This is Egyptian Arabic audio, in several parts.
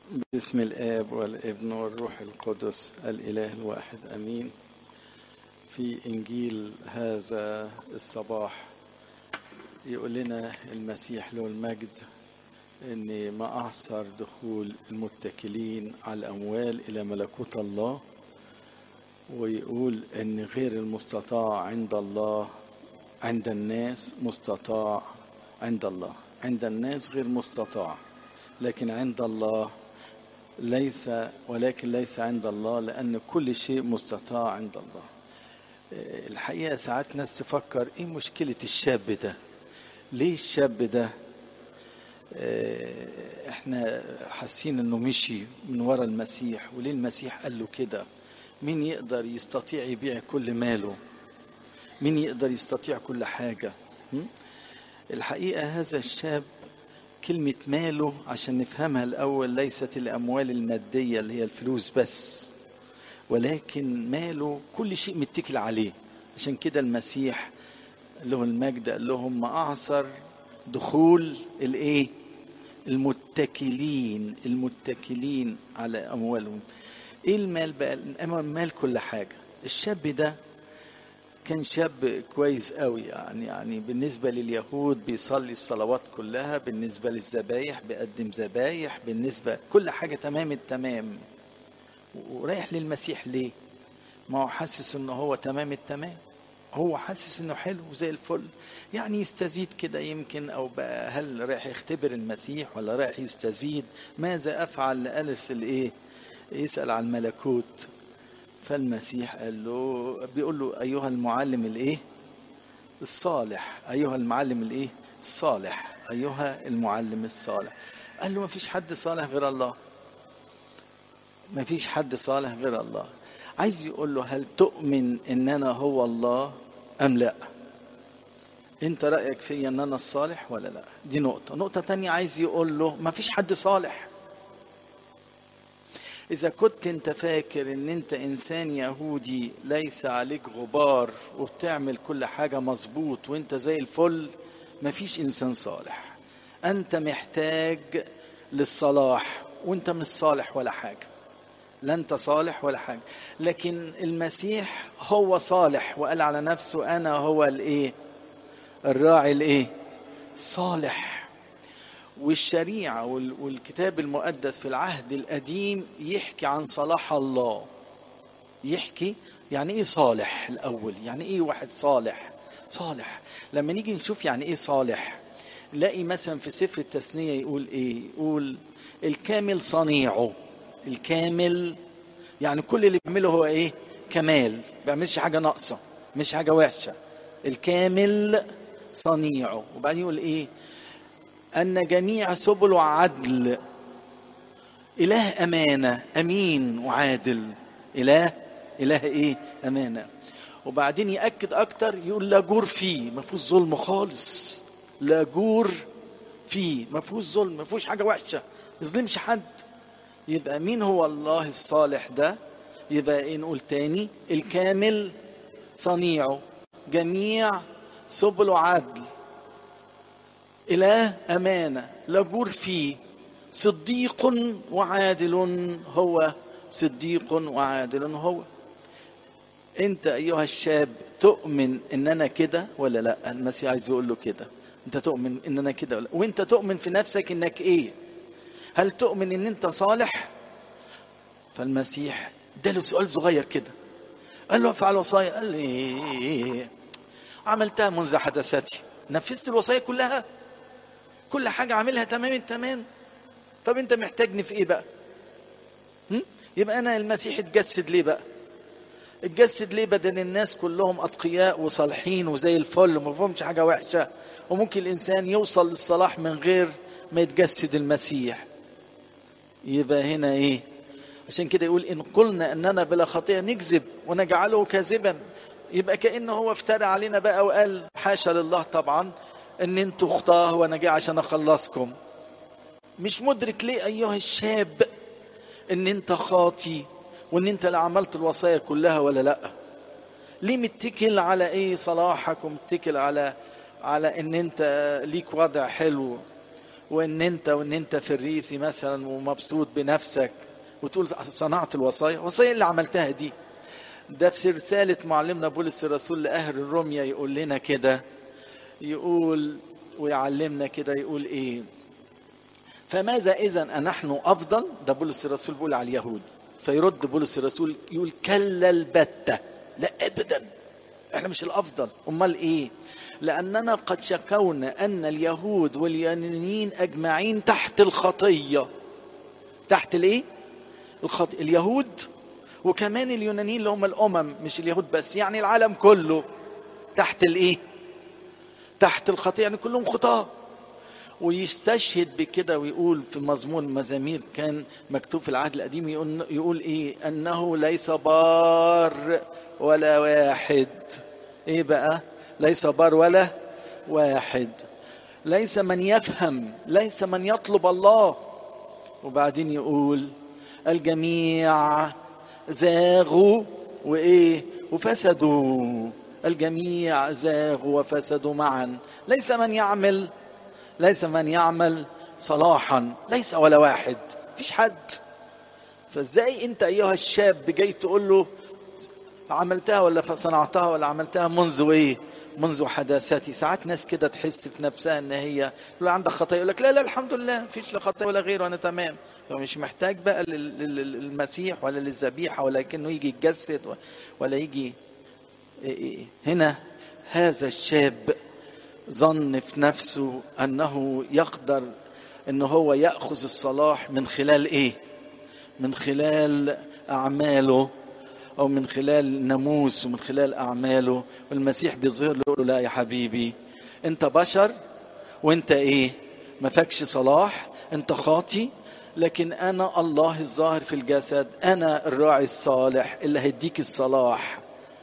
باسم الآب والابن والروح القدس الإله الواحد أمين في إنجيل هذا الصباح يقول لنا المسيح له المجد إن ما أعصر دخول المتكلين على الأموال إلى ملكوت الله ويقول إن غير المستطاع عند الله عند الناس مستطاع عند الله عند الناس غير مستطاع لكن عند الله ليس ولكن ليس عند الله لأن كل شيء مستطاع عند الله الحقيقة ساعات ناس تفكر ايه مشكلة الشاب ده ليه الشاب ده احنا حاسين انه مشي من ورا المسيح وليه المسيح قال له كده مين يقدر يستطيع يبيع كل ماله مين يقدر يستطيع كل حاجة الحقيقة هذا الشاب كلمة ماله عشان نفهمها الأول ليست الأموال المادية اللي هي الفلوس بس ولكن ماله كل شيء متكل عليه عشان كده المسيح له المجد قال لهم ما أعصر دخول الإيه المتكلين المتكلين على أموالهم إيه المال بقى المال كل حاجة الشاب ده كان شاب كويس قوي يعني يعني بالنسبة لليهود بيصلي الصلوات كلها بالنسبة للذبايح بيقدم ذبايح بالنسبة كل حاجة تمام التمام ورايح للمسيح ليه ما هو حاسس انه هو تمام التمام هو حاسس انه حلو زي الفل يعني يستزيد كده يمكن او بقى هل رايح يختبر المسيح ولا رايح يستزيد ماذا افعل لالف الايه يسال عن الملكوت فالمسيح قال له بيقول له ايها المعلم الايه الصالح ايها المعلم الايه الصالح ايها المعلم الصالح قال له ما فيش حد صالح غير الله ما فيش حد صالح غير الله عايز يقول له هل تؤمن ان انا هو الله ام لا انت رايك فيا ان انا الصالح ولا لا دي نقطه نقطه تانية عايز يقول له ما فيش حد صالح إذا كنت أنت فاكر إن أنت إنسان يهودي ليس عليك غبار وبتعمل كل حاجة مظبوط وأنت زي الفل مفيش إنسان صالح أنت محتاج للصلاح وأنت مش صالح ولا حاجة لا أنت صالح ولا حاجة لكن المسيح هو صالح وقال على نفسه أنا هو الإيه الراعي الإيه صالح والشريعة والكتاب المقدس في العهد القديم يحكي عن صلاح الله يحكي يعني ايه صالح الاول يعني ايه واحد صالح صالح لما نيجي نشوف يعني ايه صالح نلاقي مثلا في سفر التثنية يقول ايه يقول الكامل صنيعه الكامل يعني كل اللي بيعمله هو ايه كمال ما بيعملش حاجة ناقصة مش حاجة وحشة الكامل صنيعه وبعدين يقول ايه أن جميع سبله عدل إله أمانة أمين وعادل إله إله إيه أمانة وبعدين يأكد أكتر يقول لا جور فيه ما فيهوش ظلم خالص لا جور فيه ما فيهوش ظلم ما فيهوش حاجة وحشة ما يظلمش حد يبقى مين هو الله الصالح ده يبقى إيه نقول تاني الكامل صنيعه جميع سبله عدل إله أمانة لجور فيه صديق وعادل هو صديق وعادل هو أنت أيها الشاب تؤمن إن أنا كده ولا لا المسيح عايز يقول له كده أنت تؤمن إن أنا كده ولا وأنت تؤمن في نفسك إنك إيه هل تؤمن إن أنت صالح فالمسيح اداله سؤال صغير كده قال له افعل وصايا قال لي إيه عملتها منذ حدثتي نفذت الوصايا كلها كل حاجة عاملها تمام التمام طب انت محتاجني في ايه بقى هم؟ يبقى انا المسيح اتجسد ليه بقى اتجسد ليه بدل الناس كلهم اتقياء وصالحين وزي الفل وما فيهمش حاجة وحشة وممكن الانسان يوصل للصلاح من غير ما يتجسد المسيح يبقى هنا ايه عشان كده يقول ان قلنا اننا بلا خطيئة نكذب ونجعله كاذبا يبقى كأنه هو افترى علينا بقى وقال حاشا لله طبعا ان انتوا خطاه وانا جاي عشان اخلصكم مش مدرك ليه ايها الشاب ان انت خاطي وان انت اللي عملت الوصايا كلها ولا لا ليه متكل على ايه صلاحك ومتكل على على ان انت ليك وضع حلو وان انت وان انت فريسي مثلا ومبسوط بنفسك وتقول صنعت الوصايا وصايا اللي عملتها دي ده في رسالة معلمنا بولس الرسول لأهل الروميا يقول لنا كده يقول ويعلمنا كده يقول ايه فماذا اذا نحن افضل ده بولس الرسول بيقول على اليهود فيرد بولس الرسول يقول كلا البتة لا ابدا احنا مش الافضل امال ايه لاننا قد شكونا ان اليهود واليونانيين اجمعين تحت الخطيه تحت الايه الخط... اليهود وكمان اليونانيين اللي هم الامم مش اليهود بس يعني العالم كله تحت الايه تحت الخطيه يعني كلهم خطاه ويستشهد بكده ويقول في مزمور المزامير كان مكتوب في العهد القديم يقول, يقول ايه انه ليس بار ولا واحد ايه بقى ليس بار ولا واحد ليس من يفهم ليس من يطلب الله وبعدين يقول الجميع زاغوا وايه وفسدوا الجميع زاغوا وفسدوا معا ليس من يعمل ليس من يعمل صلاحا ليس ولا واحد فيش حد فازاي انت ايها الشاب جاي تقول له عملتها ولا صنعتها ولا عملتها منذ ايه منذ حداثتي ساعات ناس كده تحس في نفسها ان هي يقول عندك خطايا يقول لك لا لا الحمد لله مفيش لا خطايا ولا غيره انا تمام مش محتاج بقى للمسيح ولا للذبيحه ولا كانه يجي يتجسد ولا يجي هنا هذا الشاب ظن في نفسه انه يقدر ان هو ياخذ الصلاح من خلال ايه من خلال اعماله او من خلال ناموس ومن خلال اعماله والمسيح بيظهر له لا يا حبيبي انت بشر وانت ايه ما فاكش صلاح انت خاطي لكن انا الله الظاهر في الجسد انا الراعي الصالح اللي هيديك الصلاح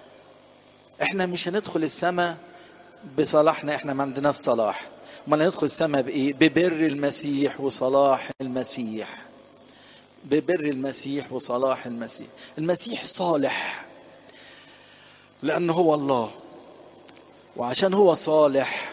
احنا مش هندخل السماء بصلاحنا احنا ما عندناش صلاح ما ندخل السماء بايه ببر المسيح وصلاح المسيح ببر المسيح وصلاح المسيح المسيح صالح لأنه هو الله وعشان هو صالح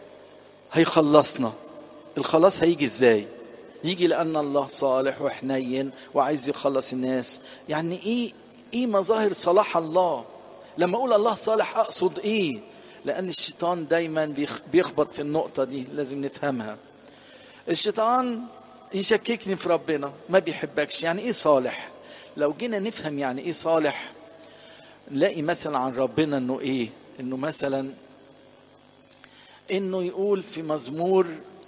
هيخلصنا الخلاص هيجي ازاي يجي لأن الله صالح وحنين وعايز يخلص الناس يعني ايه ايه مظاهر صلاح الله لما اقول الله صالح اقصد ايه لأن الشيطان دايما بيخبط في النقطة دي لازم نفهمها الشيطان يشككني في ربنا ما بيحبكش يعني ايه صالح لو جينا نفهم يعني ايه صالح نلاقي مثلا عن ربنا انه ايه انه مثلا انه يقول في مزمور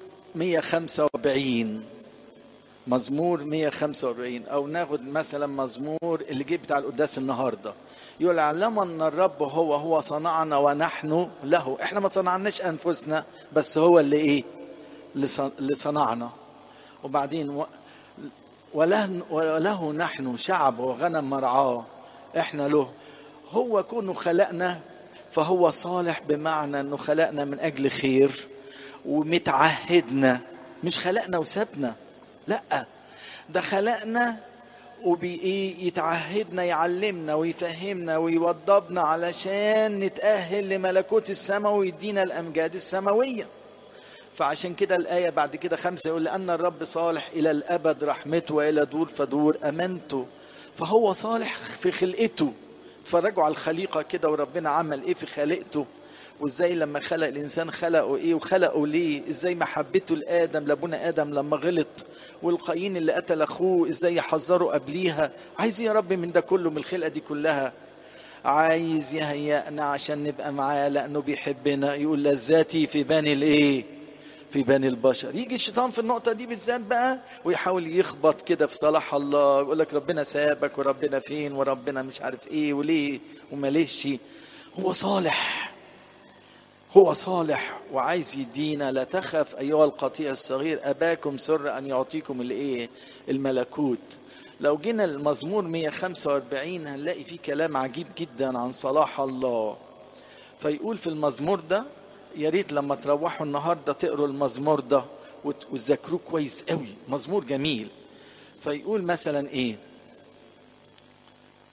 145 مزمور 145 او ناخد مثلا مزمور اللي جه بتاع القداس النهارده يقول اعلم ان الرب هو هو صنعنا ونحن له احنا ما صنعناش انفسنا بس هو اللي ايه اللي صنعنا وبعدين وله, وله نحن شعب وغنم مرعاه احنا له هو كونه خلقنا فهو صالح بمعنى انه خلقنا من اجل خير ومتعهدنا مش خلقنا وسابنا لا ده خلقنا ويتعهدنا يعلمنا ويفهمنا ويوضبنا علشان نتأهل لملكوت السماء ويدينا الأمجاد السماوية فعشان كده الآية بعد كده خمسة يقول لأن الرب صالح إلى الأبد رحمته وإلى دور فدور أمانته فهو صالح في خلقته اتفرجوا على الخليقة كده وربنا عمل إيه في خلقته وازاي لما خلق الانسان خلقه ايه وخلقه ليه ازاي محبته لادم لابونا ادم لما غلط والقايين اللي قتل اخوه ازاي يحذره قبليها عايز يا رب من ده كله من الخلقه دي كلها عايز يهيئنا عشان نبقى معاه لانه بيحبنا يقول لذاتي في بني الايه في بني البشر يجي الشيطان في النقطه دي بالذات بقى ويحاول يخبط كده في صلاح الله يقول لك ربنا سابك وربنا فين وربنا مش عارف ايه وليه وماليش هو صالح هو صالح وعايز يدينا لا تخف ايها القطيع الصغير اباكم سر ان يعطيكم الايه الملكوت لو جينا المزمور 145 هنلاقي فيه كلام عجيب جدا عن صلاح الله فيقول في المزمور ده يا ريت لما تروحوا النهارده تقروا المزمور ده وتذاكروه كويس قوي مزمور جميل فيقول مثلا ايه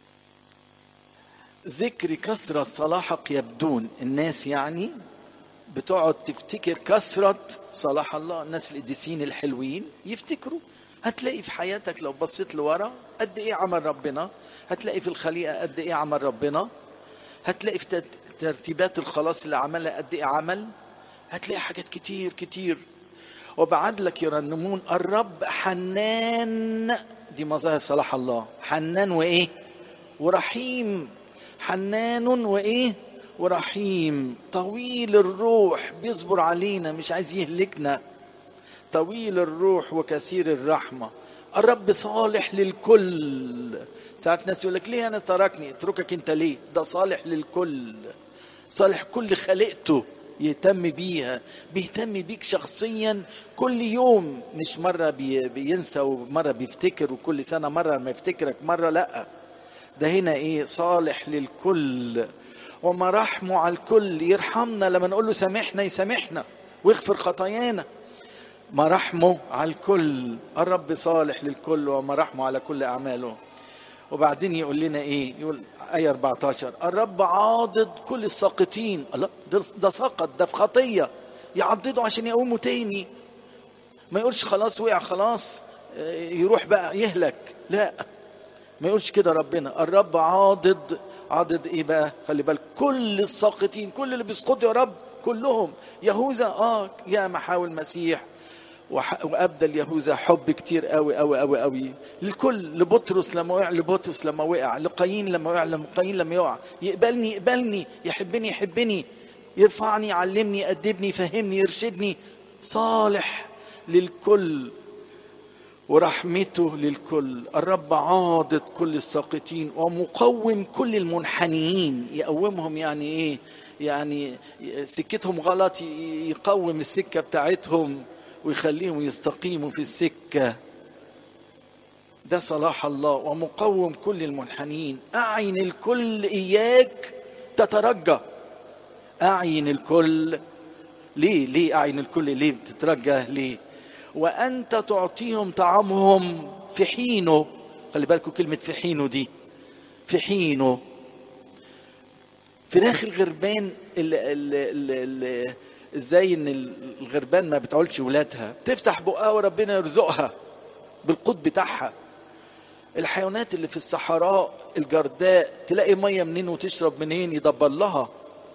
ذكر كثرة صلاحك يبدون الناس يعني بتقعد تفتكر كثرة صلاح الله الناس القديسين الحلوين يفتكروا هتلاقي في حياتك لو بصيت لورا قد ايه عمل ربنا هتلاقي في الخليقة قد ايه عمل ربنا هتلاقي في ترتيبات الخلاص اللي عملها قد ايه عمل هتلاقي حاجات كتير كتير وبعد لك يرنمون الرب حنان دي مظاهر صلاح الله حنان وايه ورحيم حنان وايه ورحيم طويل الروح بيصبر علينا مش عايز يهلكنا طويل الروح وكثير الرحمة الرب صالح للكل ساعات ناس يقول لك ليه انا تركني اتركك انت ليه ده صالح للكل صالح كل خلقته يهتم بيها بيهتم بيك شخصيا كل يوم مش مرة بي بينسى ومرة بيفتكر وكل سنة مرة ما يفتكرك مرة لأ ده هنا ايه صالح للكل ومراحمه على الكل يرحمنا لما نقول له سامحنا يسامحنا ويغفر خطايانا مراحمه على الكل الرب صالح للكل ومراحمه على كل أعماله وبعدين يقول لنا ايه يقول آية 14 الرب عاضد كل الساقطين الله ده سقط ده في خطية يعضده عشان يقومه تاني ما يقولش خلاص وقع خلاص يروح بقى يهلك لا ما يقولش كده ربنا الرب عاضد عاضد ايه بقى خلي بالك كل الساقطين كل اللي بيسقطوا يا رب كلهم يهوذا اه يا محاول المسيح وابدل يهوذا حب كتير قوي قوي قوي قوي للكل لبطرس لما وقع لبطرس لما وقع لقايين لما وقع لقايين لما يقع يقبلني يقبلني يحبني يحبني يرفعني يعلمني يأدبني يفهمني يرشدني صالح للكل ورحمته للكل الرب عاضد كل الساقطين ومقوم كل المنحنيين يقومهم يعني ايه يعني سكتهم غلط يقوم السكه بتاعتهم ويخليهم يستقيموا في السكه ده صلاح الله ومقوم كل المنحنين اعين الكل اياك تترجى اعين الكل ليه ليه اعين الكل ليه بتترجى ليه وانت تعطيهم طعامهم في حينه خلي بالكم كلمه في حينه دي في حينه فراخ الغربان اللي ازاي ان الغربان ما بتعولش ولادها تفتح بقها وربنا يرزقها بالقوت بتاعها الحيوانات اللي في الصحراء الجرداء تلاقي ميه منين وتشرب منين يدبر لها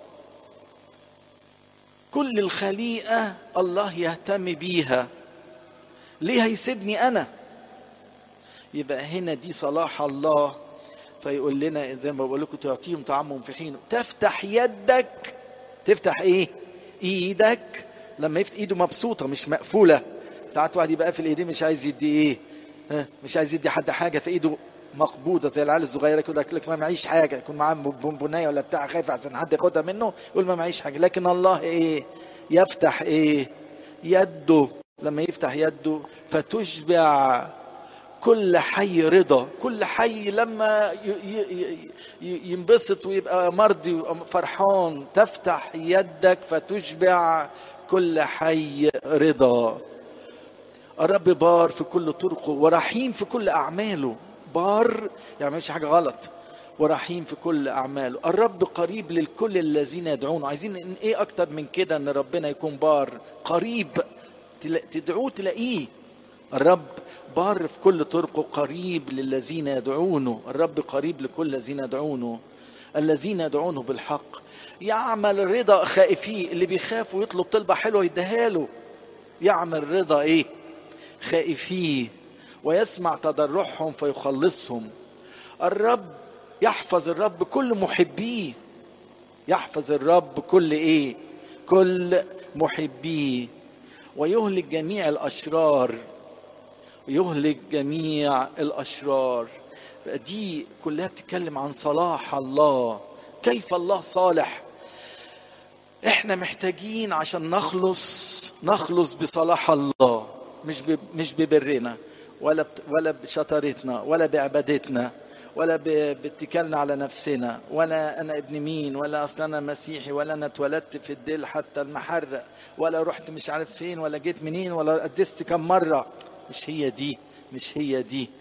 كل الخليقه الله يهتم بيها ليه هيسيبني انا يبقى هنا دي صلاح الله فيقول لنا زي ما بقول لكم تعطيهم طعامهم في حينه تفتح يدك تفتح ايه ايدك لما يفتح ايده مبسوطه مش مقفوله ساعات واحد يبقى قافل ايديه مش عايز يدي ايه ها مش عايز يدي حد حاجه في ايده مقبوضه زي العيال الصغيره كده يقول لك ما معيش حاجه يكون معاه بونبونايه ولا بتاع خايف عشان حد ياخدها منه يقول ما معيش حاجه لكن الله ايه يفتح ايه يده لما يفتح يده فتشبع كل حي رضا كل حي لما ينبسط ويبقى مرضي وفرحان تفتح يدك فتشبع كل حي رضا الرب بار في كل طرقه ورحيم في كل أعماله بار يعني مش حاجة غلط ورحيم في كل أعماله الرب قريب للكل الذين يدعونه عايزين إيه أكتر من كده أن ربنا يكون بار قريب تدعوه تلاقيه الرب بار في كل طرقه قريب للذين يدعونه الرب قريب لكل الذين يدعونه الذين يدعونه بالحق يعمل رضا خائفيه اللي بيخاف ويطلب طلبة حلوة يديها له يعمل رضا ايه خائفيه ويسمع تضرعهم فيخلصهم الرب يحفظ الرب كل محبيه يحفظ الرب كل ايه كل محبيه ويهلك جميع الاشرار يهلك جميع الاشرار دي كلها بتتكلم عن صلاح الله كيف الله صالح احنا محتاجين عشان نخلص نخلص بصلاح الله مش مش ببرنا ولا ولا بشطارتنا ولا بعبادتنا ولا باتكالنا على نفسنا ولا انا ابن مين ولا اصلا انا مسيحي ولا انا اتولدت في الديل حتى المحرق ولا رحت مش عارف فين ولا جيت منين ولا قدست كم مره مش هي دي مش هي دي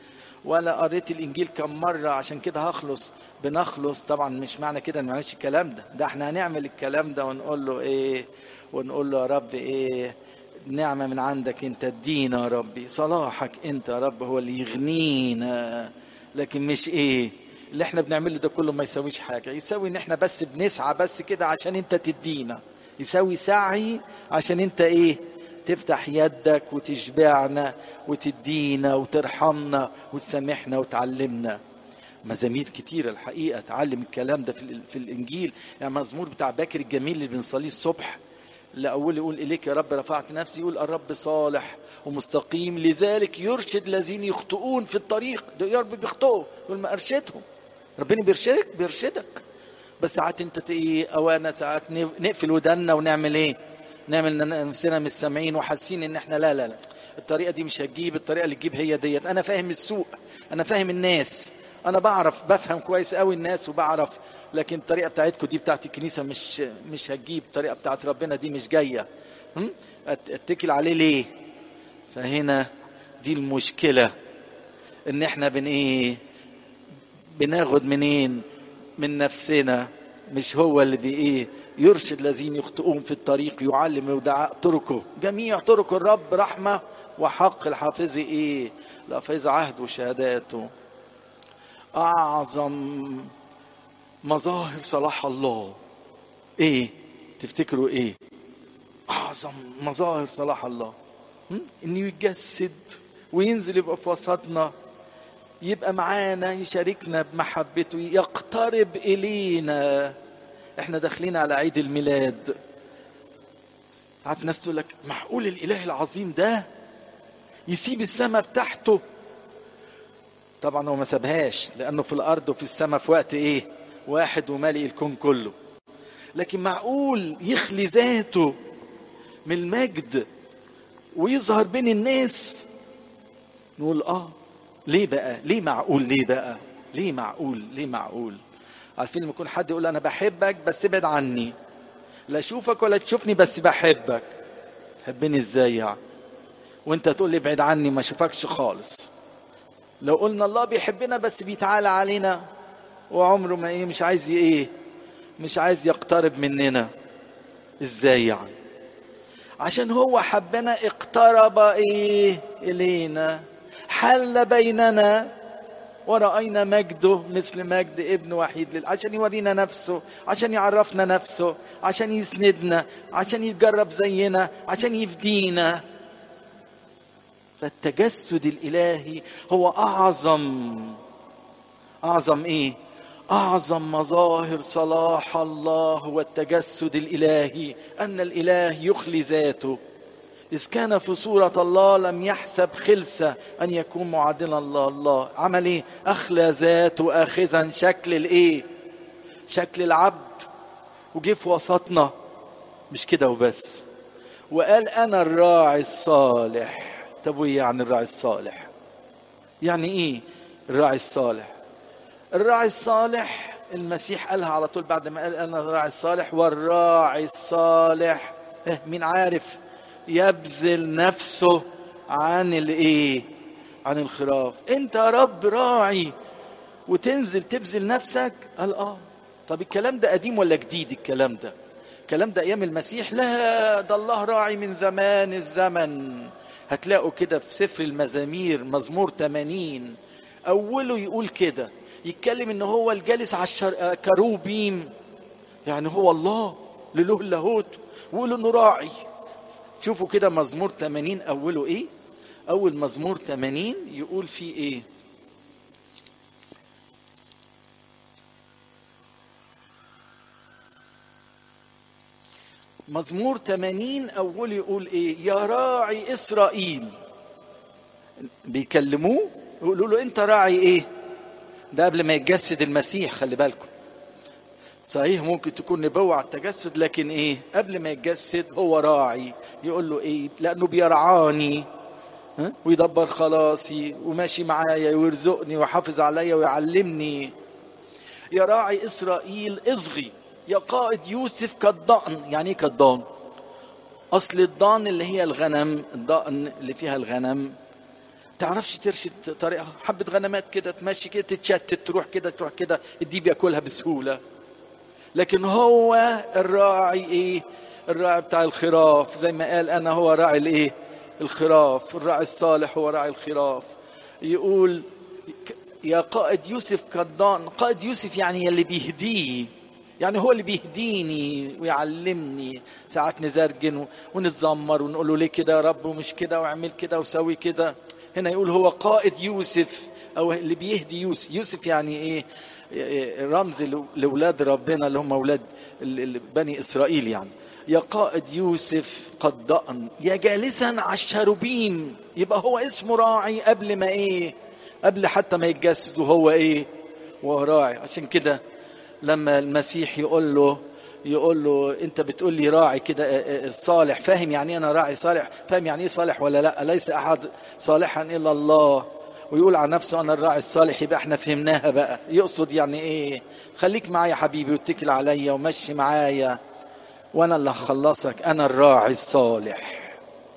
ولا قريت الانجيل كم مره عشان كده هخلص بنخلص طبعا مش معنى كده ما نعملش الكلام ده ده احنا هنعمل الكلام ده ونقول له ايه ونقول له يا رب ايه نعمه من عندك انت ادينا يا ربي صلاحك انت يا رب هو اللي يغنينا لكن مش ايه اللي احنا بنعمله ده كله ما يساويش حاجه يساوي ان احنا بس بنسعى بس كده عشان انت تدينا يساوي سعي عشان انت ايه تفتح يدك وتشبعنا وتدينا وترحمنا وتسامحنا وتعلمنا مزامير كتيرة الحقيقة تعلم الكلام ده في, في الإنجيل يعني مزمور بتاع باكر الجميل اللي بنصليه الصبح لأول يقول إليك يا رب رفعت نفسي يقول الرب صالح ومستقيم لذلك يرشد الذين يخطئون في الطريق ده يا رب بيخطئوا يقول ما أرشدهم ربنا بيرشدك بيرشدك بس ساعات انت ايه او انا ساعات نقفل ودنا ونعمل ايه نعمل نفسنا مش سامعين وحاسين ان احنا لا لا لا الطريقه دي مش هتجيب الطريقه اللي تجيب هي ديت انا فاهم السوق انا فاهم الناس انا بعرف بفهم كويس قوي الناس وبعرف لكن الطريقه بتاعتكم دي بتاعت الكنيسه مش مش هتجيب الطريقه بتاعت ربنا دي مش جايه اتكل عليه ليه فهنا دي المشكله ان احنا بن ايه بناخد منين من نفسنا مش هو اللي بي ايه يرشد الذين يخطئون في الطريق يعلم ودعاء طرقه جميع طرق الرب رحمة وحق الحافظ ايه لحافظ عهد وشهاداته اعظم مظاهر صلاح الله ايه تفتكروا ايه اعظم مظاهر صلاح الله انه يتجسد وينزل يبقى في وسطنا يبقى معانا يشاركنا بمحبته يقترب الينا احنا داخلين على عيد الميلاد ساعات ناس تقول لك معقول الاله العظيم ده يسيب السماء بتاعته طبعا هو ما سابهاش لانه في الارض وفي السماء في وقت ايه واحد ومالئ الكون كله لكن معقول يخلي ذاته من المجد ويظهر بين الناس نقول اه ليه بقى ليه معقول ليه بقى ليه معقول ليه معقول عارفين لما يكون حد يقول انا بحبك بس ابعد عني لا اشوفك ولا تشوفني بس بحبك تحبني ازاي يعني وانت تقول لي ابعد عني ما اشوفكش خالص لو قلنا الله بيحبنا بس بيتعالى علينا وعمره ما ايه مش عايز ايه مش عايز يقترب مننا ازاي يعني عشان هو حبنا اقترب ايه الينا حل بيننا ورأينا مجده مثل مجد ابن وحيد لله عشان يورينا نفسه عشان يعرفنا نفسه عشان يسندنا عشان يتجرب زينا عشان يفدينا فالتجسد الإلهي هو أعظم أعظم إيه؟ أعظم مظاهر صلاح الله هو التجسد الإلهي أن الإله يخلي ذاته إذ كان في صورة الله لم يحسب خلسة أن يكون معادلا الله الله عمل إيه؟ أخلى ذاته آخذا شكل الإيه؟ شكل العبد وجه في وسطنا مش كده وبس وقال أنا الراعي الصالح طب وإيه يعني الراعي الصالح؟ يعني إيه الراعي الصالح؟ الراعي الصالح المسيح قالها على طول بعد ما قال أنا الراعي الصالح والراعي الصالح إيه مين عارف؟ يبذل نفسه عن الايه عن الخراف انت يا رب راعي وتنزل تبذل نفسك قال اه طب الكلام ده قديم ولا جديد الكلام ده الكلام ده ايام المسيح لا ده الله راعي من زمان الزمن هتلاقوا كده في سفر المزامير مزمور 80 اوله يقول كده يتكلم ان هو الجالس على الكروبيم يعني هو الله لله اللاهوت ويقول انه راعي شوفوا كده مزمور 80 اوله ايه اول مزمور 80 يقول فيه ايه مزمور 80 اوله يقول ايه يا راعي اسرائيل بيكلموه يقولوا له انت راعي ايه ده قبل ما يتجسد المسيح خلي بالكم صحيح ممكن تكون نبوة على التجسد لكن ايه قبل ما يتجسد هو راعي يقول له ايه لانه بيرعاني ها؟ ويدبر خلاصي وماشي معايا ويرزقني ويحافظ عليا ويعلمني يا راعي اسرائيل اصغي يا قائد يوسف كالضأن يعني ايه كالضأن اصل الضان اللي هي الغنم الضأن اللي فيها الغنم تعرفش ترشد طريقها حبة غنمات كده تمشي كده تتشتت تروح كده تروح كده الديب ياكلها بسهولة لكن هو الراعي ايه الراعي بتاع الخراف زي ما قال انا هو راعي الايه الخراف الراعي الصالح هو راعي الخراف يقول يا قائد يوسف قدان قائد يوسف يعني اللي بيهديه يعني هو اللي بيهديني ويعلمني ساعات نزرجن ونتذمر ونقول له ليه كده يا رب ومش كده واعمل كده وسوي كده هنا يقول هو قائد يوسف او اللي بيهدي يوسف يوسف يعني ايه رمز لاولاد ربنا اللي هم اولاد بني اسرائيل يعني يا قائد يوسف قد ضأن يا جالسا على الشاروبيم يبقى هو اسمه راعي قبل ما ايه قبل حتى ما يتجسد وهو ايه وهو راعي عشان كده لما المسيح يقول له يقول له انت بتقول لي راعي كده صالح فاهم يعني انا راعي صالح فاهم يعني ايه صالح ولا لا ليس احد صالحا الا الله ويقول عن نفسه انا الراعي الصالح يبقى احنا فهمناها بقى يقصد يعني ايه خليك معايا حبيبي واتكل عليا ومشي معايا وانا اللي هخلصك انا الراعي الصالح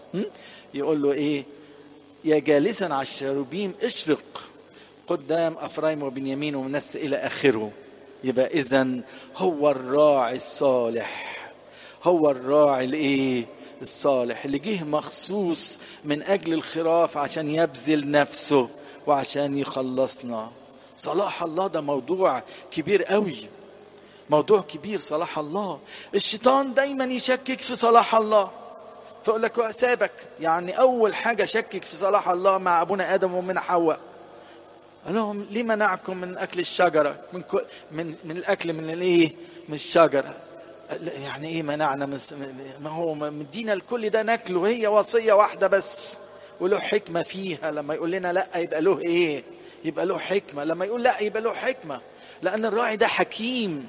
يقول له ايه يا جالسا على الشاروبيم اشرق قدام افرايم وبنيامين ومنس الى اخره يبقى اذا هو الراعي الصالح هو الراعي الايه الصالح اللي جه مخصوص من اجل الخراف عشان يبذل نفسه وعشان يخلصنا صلاح الله ده موضوع كبير قوي موضوع كبير صلاح الله الشيطان دايما يشكك في صلاح الله فيقول لك سابك يعني اول حاجه شكك في صلاح الله مع ابونا ادم ومن حواء قال لهم ليه منعكم من اكل الشجره من كل من من الاكل من الايه من الشجره يعني ايه منعنا من ما هو مدينا الكل ده ناكله هي وصيه واحده بس وله حكمه فيها لما يقول لنا لا يبقى له ايه يبقى له حكمه لما يقول لا يبقى له حكمه لان الراعي ده حكيم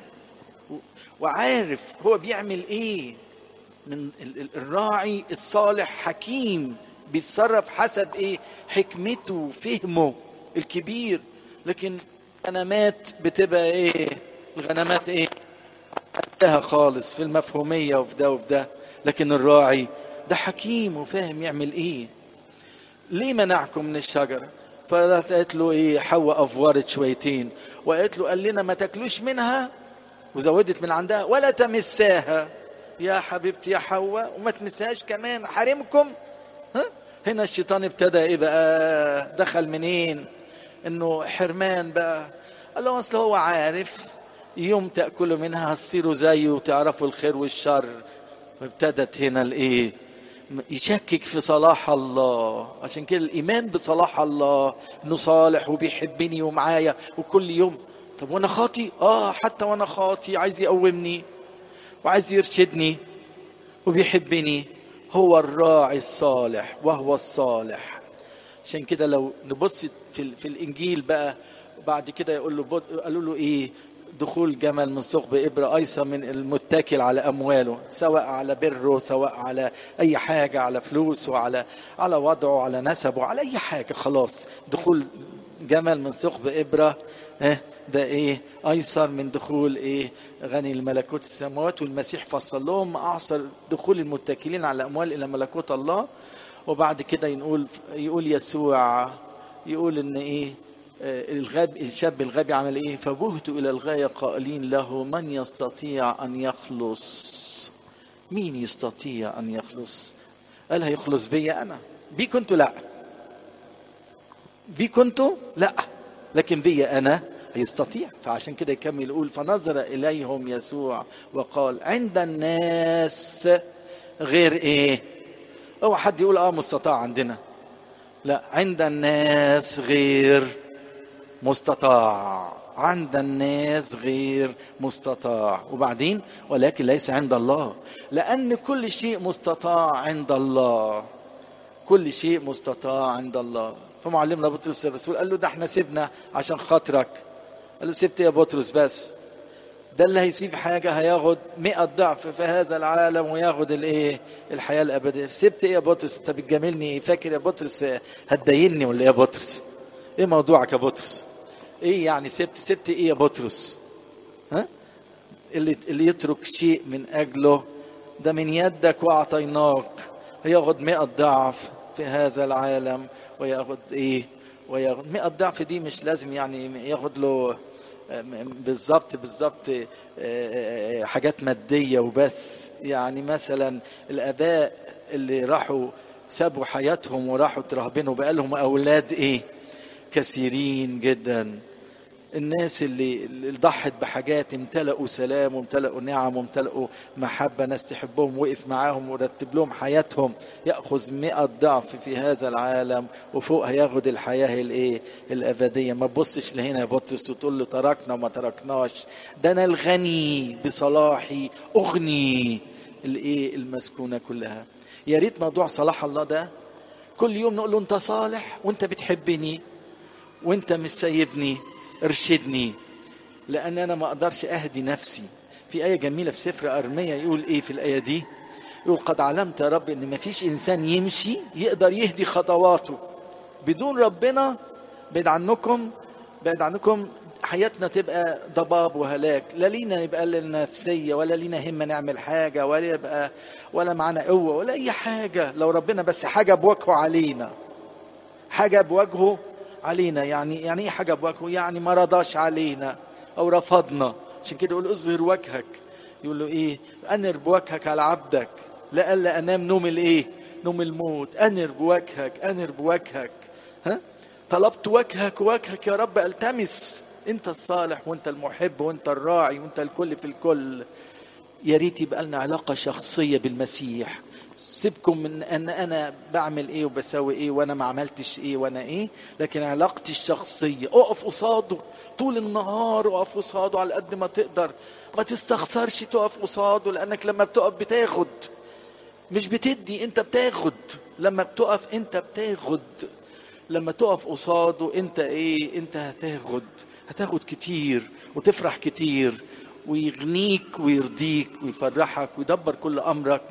وعارف هو بيعمل ايه من الراعي الصالح حكيم بيتصرف حسب ايه حكمته فهمه الكبير لكن الغنمات بتبقى ايه الغنمات ايه قدها خالص في المفهومية وفي ده وفي ده لكن الراعي ده حكيم وفاهم يعمل ايه ليه منعكم من الشجرة فقالت له ايه حواء افورت شويتين وقالت له قال لنا ما تاكلوش منها وزودت من عندها ولا تمساها يا حبيبتي يا حواء وما تمسهاش كمان حرمكم ها هنا الشيطان ابتدى ايه بقى دخل منين انه حرمان بقى قال له اصل هو عارف يوم تاكلوا منها هتصيروا زيه وتعرفوا الخير والشر وابتدت هنا الايه يشكك في صلاح الله عشان كده الايمان بصلاح الله انه صالح وبيحبني ومعايا وكل يوم طب وانا خاطي اه حتى وانا خاطي عايز يقومني وعايز يرشدني وبيحبني هو الراعي الصالح وهو الصالح عشان كده لو نبص في, في الانجيل بقى بعد كده يقول له قالوا له ايه دخول جمل من ثقب إبرة أيسر من المتكل على أمواله سواء على بره سواء على أي حاجة على فلوسه على على وضعه على نسبه على أي حاجة خلاص دخول جمل من ثقب إبرة ده إيه أيسر من دخول إيه غني الملكوت السماوات والمسيح فصل لهم أعصر دخول المتكلين على أموال إلى ملكوت الله وبعد كده يقول يقول يسوع يقول إن إيه الغاب الشاب الغبي عمل ايه فبهت الى الغايه قائلين له من يستطيع ان يخلص مين يستطيع ان يخلص قال هيخلص بي انا بي كنت لا بي كنت لا لكن بي انا يستطيع فعشان كده يكمل يقول فنظر اليهم يسوع وقال عند الناس غير ايه هو حد يقول اه مستطاع عندنا لا عند الناس غير مستطاع عند الناس غير مستطاع وبعدين ولكن ليس عند الله لأن كل شيء مستطاع عند الله كل شيء مستطاع عند الله فمعلمنا بطرس الرسول قال له ده احنا سيبنا عشان خاطرك قال له سبت يا بطرس بس ده اللي هيسيب حاجة هياخد مئة ضعف في هذا العالم وياخد الايه الحياة الأبدية سبت ايه يا بطرس انت بتجاملني فاكر يا بطرس هتديني ولا يا بطرس ايه موضوعك يا بطرس ايه يعني سبت سبت ايه يا بطرس ها اللي اللي يترك شيء من اجله ده من يدك واعطيناك هياخد مئة ضعف في هذا العالم وياخد ايه وياخد 100 ضعف دي مش لازم يعني ياخد له بالظبط بالظبط حاجات ماديه وبس يعني مثلا الاباء اللي راحوا سابوا حياتهم وراحوا ترهبنوا بقى لهم اولاد ايه كثيرين جدا الناس اللي, اللي ضحت بحاجات امتلأوا سلام وامتلأوا نعم وامتلأوا محبة ناس تحبهم وقف معاهم ورتب لهم حياتهم يأخذ مئة ضعف في هذا العالم وفوق هياخد الحياة الايه الأبدية ما تبصش لهنا يا بطرس وتقول له تركنا وما تركناش ده أنا الغني بصلاحي أغني الايه المسكونة كلها يا ريت موضوع صلاح الله ده كل يوم نقول له انت صالح وانت بتحبني وانت مش سايبني ارشدني لان انا ما اقدرش اهدي نفسي في ايه جميله في سفر ارميا يقول ايه في الايه دي يقول قد علمت يا رب ان ما فيش انسان يمشي يقدر يهدي خطواته بدون ربنا بعد عنكم بعد عنكم حياتنا تبقى ضباب وهلاك لا لينا يبقى لنا نفسية ولا لينا همة نعمل حاجة ولا يبقى ولا معانا قوة ولا أي حاجة لو ربنا بس حاجة بوجهه علينا حاجة بوجهه علينا يعني يعني ايه حاجه بوجهه يعني ما رضاش علينا او رفضنا عشان كده يقول اظهر وجهك يقول له ايه انر بوجهك على عبدك لئلا انام نوم الايه نوم الموت انر بوجهك انر بوجهك ها طلبت وجهك وجهك يا رب التمس انت الصالح وانت المحب وانت الراعي وانت الكل في الكل يا ريت يبقى لنا علاقه شخصيه بالمسيح سيبكم من ان انا بعمل ايه وبسوي ايه وانا ما عملتش ايه وانا ايه لكن علاقتي الشخصيه اقف قصاده طول النهار اقف قصاده على قد ما تقدر ما تستخسرش تقف قصاده لانك لما بتقف بتاخد مش بتدي انت بتاخد لما بتقف انت بتاخد لما تقف قصاده انت ايه انت هتاخد هتاخد كتير وتفرح كتير ويغنيك ويرضيك ويفرحك ويدبر كل امرك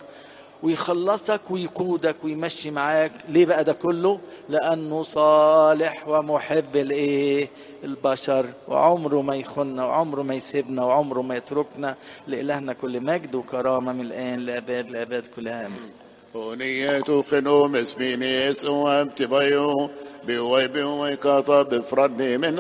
ويخلصك ويقودك ويمشي معاك ليه بقى ده كله لانه صالح ومحب الايه البشر وعمره ما يخنا وعمره ما يسيبنا وعمره ما يتركنا لإلهنا كل مجد وكرامة من الآن لأباد لأباد كلها آمين Oniyatu khinu mesmini es o am tibayo bi way bi way kata bi fradni min